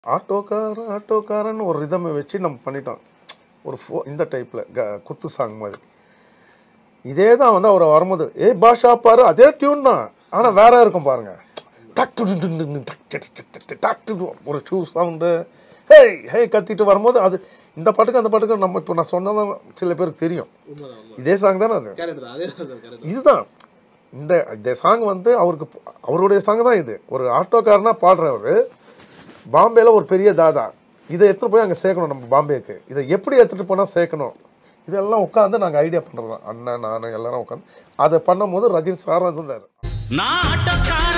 ஆட்டோக்காரன் ஆட்டோக்காரன் ஒரு ரிதமை வச்சு நம்ம பண்ணிட்டோம் ஒரு ஃபோ இந்த டைப்பில் க குத்து சாங் மாதிரி இதே தான் வந்து அவர் வரும்போது ஏ பாஷா பாரு அதே டியூன் தான் ஆனால் வேற இருக்கும் பாருங்க டக் டு டு டு டு டு டக் டக் டக் டக் டக் டக் டு டு ஒரு ஷூ சவுண்டு ஹேய் ஹே கத்திட்டு வரும்போது அது இந்த பாட்டுக்கு அந்த பாட்டுக்கு நம்ம இப்போ நான் சொன்னதான் சில பேருக்கு தெரியும் உண்மைதான் உண்மை இதே சாங் தானே அது கரெக்ட் தான் அதே தான் சார் கரெக்ட் இதுதான் இந்த இந்த சாங் வந்து அவருக்கு அவருடைய சாங் தான் இது ஒரு ஆட்டோக்காரனா பாடுறவர் பாம்பேல ஒரு பெரிய தாதா இதை எடுத்துட்டு போய் அங்கே சேர்க்கணும் நம்ம பாம்பேக்கு இதை எப்படி எடுத்துட்டு போனால் சேர்க்கணும் இதெல்லாம் உட்காந்து நாங்கள் ஐடியா பண்ணுறது தான் அண்ணன் நான் எல்லாரும் உட்காந்து அதை பண்ணும்போது ரஜினி சார் இருந்தார் நான் ஆட்டோக்கார